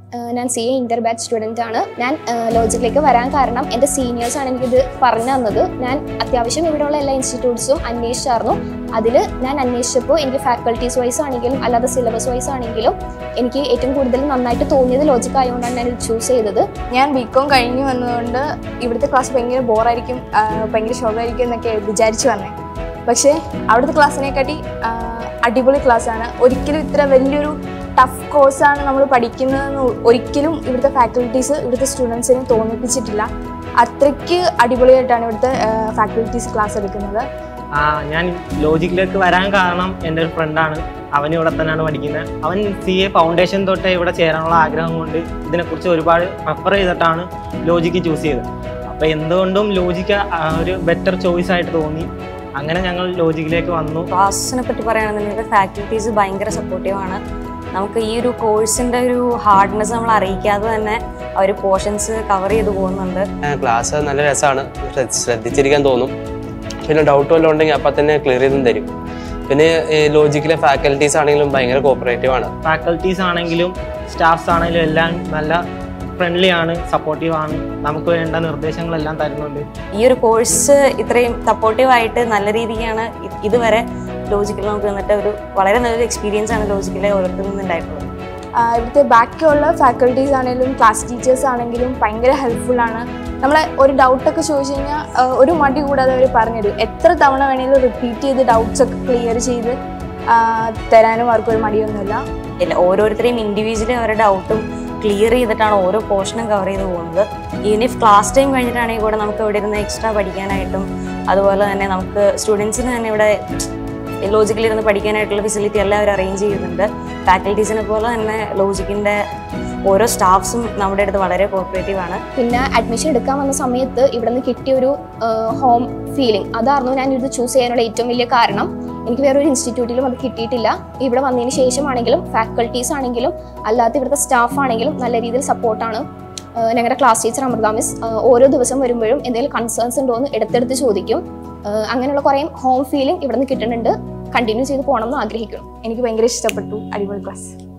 ഏഹ് ഞാൻ C A inter batch student ആണ് ഞാൻ ലോജിക്കിലേക്ക് വരാൻ കാരണം എൻ്റെ സീനിയേഴ്സ് ആണ് എനിക്കിത് പറഞ്ഞു തന്നത് ഞാൻ അത്യാവശ്യം ഇവിടെയുള്ള എല്ലാ ഇൻസ്റ്റിറ്റ്യൂട്ട്സും അന്വേഷിച്ചായിരുന്നു അതിൽ ഞാൻ അന്വേഷിച്ചപ്പോൾ എനിക്ക് ഫാക്കൾട്ടീസ് വൈസ് ആണെങ്കിലും അല്ലാതെ സിലബസ് വൈസ് ആണെങ്കിലും എനിക്ക് ഏറ്റവും കൂടുതൽ നന്നായിട്ട് തോന്നിയത് ലോജിക് ആയതുകൊണ്ടാണ് ഞാൻ ഇത് ചൂസ് ചെയ്തത് ഞാൻ ബി കോം കഴിഞ്ഞു വന്നതുകൊണ്ട് ഇവിടുത്തെ ക്ലാസ് ഭയങ്കര ബോറായിരിക്കും ഭയങ്കര ഷോക്കായിരിക്കും എന്നൊക്കെ വിചാരിച്ചു വന്നേ പക്ഷേ അവിടുത്തെ ക്ലാസ്സിനെക്കാട്ടി ആ, അടിപൊളി ക്ലാസ്സാണ് ഒരിക്കലും ഇത്ര വലിയൊരു ടഫ് കോഴ്സാണ് നമ്മൾ പഠിക്കുന്നതെന്ന് ഒരിക്കലും ഇവിടുത്തെ ഫാക്കൽറ്റീസ് ഇവിടുത്തെ സ്റ്റുഡൻസിനെ തോന്നിപ്പിച്ചിട്ടില്ല അത്രയ്ക്ക് അടിപൊളിയായിട്ടാണ് ഇവിടുത്തെ ഫാക്കൽറ്റീസ് ക്ലാസ് എടുക്കുന്നത് ആ ഞാൻ ലോജിക്കിലേക്ക് വരാൻ കാരണം എൻ്റെ ഒരു ഫ്രണ്ടാണ് അവൻ ഇവിടെ തന്നെയാണ് പഠിക്കുന്നത് അവൻ സി എ ഫൗണ്ടേഷൻ തൊട്ട് ഇവിടെ ചേരാനുള്ള ആഗ്രഹം കൊണ്ട് ഇതിനെക്കുറിച്ച് ഒരുപാട് പ്രിഫർ ചെയ്തിട്ടാണ് ലോജിക്ക് ചൂസ് ചെയ്തത് അപ്പോൾ എന്തുകൊണ്ടും ലോജിക്ക് ഒരു ബെറ്റർ ചോയ്സ് ആയിട്ട് തോന്നി അങ്ങനെ ഞങ്ങൾ ലോജിക്കിലേക്ക് വന്നു ക്ലാസ്സിനെ പറ്റി പറയുകയാണെന്നുണ്ടെങ്കിൽ ഫാക്കൽറ്റീസ് ഭയങ്കര സപ്പോർട്ടീവാണ് നമുക്ക് ഈ ഒരു കോഴ്സിൻ്റെ ഒരു ഹാർഡ്നെസ് നമ്മൾ അറിയിക്കാതെ തന്നെ അവർ പോർഷൻസ് കവർ ചെയ്ത് പോകുന്നുണ്ട് ക്ലാസ് നല്ല രസമാണ് ശ്രദ്ധിച്ചിരിക്കാൻ തോന്നും പിന്നെ ഡൗട്ട് വല്ലതും ഉണ്ടെങ്കിൽ അപ്പം തന്നെ ക്ലിയർ ചെയ്തും തരും പിന്നെ ലോജിക്കിലെ ഫാക്കൽറ്റീസ് ആണെങ്കിലും ഭയങ്കര കോപ്പറേറ്റീവ് ആണ് ഫാക്കൽറ്റീസ് ആണെങ്കിലും സ്റ്റാഫ്സ് ആണെങ്കിലും എല്ലാം നല്ല ഫ്രണ്ട്ലി ആണ് സപ്പോർട്ടീവ് ആണ് നമുക്ക് വേണ്ട നിർദ്ദേശങ്ങളെല്ലാം തരുന്നുണ്ട് ഈ ഒരു കോഴ്സ് ഇത്രയും സപ്പോർട്ടീവായിട്ട് നല്ല രീതിക്കാണ് ഇ- ഇതുവരെ ലോജിക്കിൽ നമുക്ക് വന്നിട്ട് ഒരു വളരെ നല്ലൊരു എക്സ്പീരിയൻസ് ആണ് ലോജിക്കിലെ ഓരോരുത്തരിൽ നിന്നുണ്ടായിട്ടുള്ളത് ആ, ഇവിടുത്തെ ബാക്കിയുള്ള ഫാക്കൽറ്റീസ് ആണെങ്കിലും ക്ലാസ് ടീച്ചേഴ്സ് ആണെങ്കിലും ഭയങ്കര ഹെൽപ്ഫുള്ളാണ് നമ്മളെ ഒരു ഡൗട്ടൊക്കെ ചോദിച്ചു കഴിഞ്ഞാൽ ആ, ഒരു മടി കൂടാതെ അവർ പറഞ്ഞുതരും എത്ര തവണ വേണമെങ്കിലും റിപ്പീറ്റ് ചെയ്ത് ഡൗട്ട്സ് ഒക്കെ ക്ലിയർ ചെയ്ത് ആ, തരാനും അവർക്കൊരു മടിയൊന്നുമില്ല ഇല്ല ഓരോരുത്തരെയും ഇൻഡിവിജ്വലി അവരുടെ ഡൗട്ടും ക്ലിയർ ചെയ്തിട്ടാണ് ഓരോ പോർഷനും കവർ ചെയ്ത് പോകുന്നത് ഈവൻ ഇഫ് ക്ലാസ് ടൈം കഴിഞ്ഞിട്ടാണെങ്കിൽ കൂടെ നമുക്ക് ഇവിടെ ഇരുന്ന് എക്സ്ട്രാ പഠിക്കാനായിട്ടും അതുപോലെ തന്നെ നമുക്ക് സ്റ്റുഡൻസിന് തന്നെ ഇവിടെ ലോജിക്കിൽ ഇരുന്ന് പഠിക്കാനായിട്ടുള്ള ഫെസിലിറ്റി എല്ലാം അവർ അറേഞ്ച് ചെയ്യുന്നുണ്ട് ഫാക്കൽറ്റീസിനെ പോലെ തന്നെ ലോജിക്കിൻ്റെ ഓരോ സ്റ്റാഫ്സും നമ്മുടെ അടുത്ത് വളരെ കോപ്പറേറ്റീവ് ആണ് പിന്നെ അഡ്മിഷൻ എടുക്കാൻ വന്ന സമയത്ത് ഇവിടെ നിന്ന് കിട്ടിയ ഒരു ഹോം ഫീലിംഗ് അതായിരുന്നു ഞാൻ ഇത് ചൂസ് ചെയ്യാനുള്ള ഏറ്റവും വലിയ കാരണം എനിക്ക് വേറൊരു ഇൻസ്റ്റിറ്റ്യൂട്ടിലും അത് കിട്ടിയിട്ടില്ല ഇവിടെ വന്നതിന് ശേഷമാണെങ്കിലും ഫാക്കൾട്ടീസ് ആണെങ്കിലും അല്ലാത്ത ഇവിടുത്തെ സ്റ്റാഫ് ആണെങ്കിലും നല്ല രീതിയിൽ സപ്പോർട്ടാണ് ഞങ്ങളുടെ ക്ലാസ് ടീച്ചർ അമൃത മിസ് ഓരോ ദിവസം വരുമ്പോഴും എന്തെങ്കിലും കൺസേൺസ് ഉണ്ടോ എന്ന് എടുത്തെടുത്ത് ചോദിക്കും ആഹ് അങ്ങനെയുള്ള കുറേ ഹോം ഫീലിംഗ് ഇവിടെ നിന്ന് കിട്ടുന്നുണ്ട് കണ്ടിന്യൂ ചെയ്ത് പോകണം എന്ന് ആഗ്രഹിക്കുന്നു എനിക്ക് ഭയങ്കര ഇഷ്ടപ്പെട്ടു അടിപൊളി ക്ലാസ്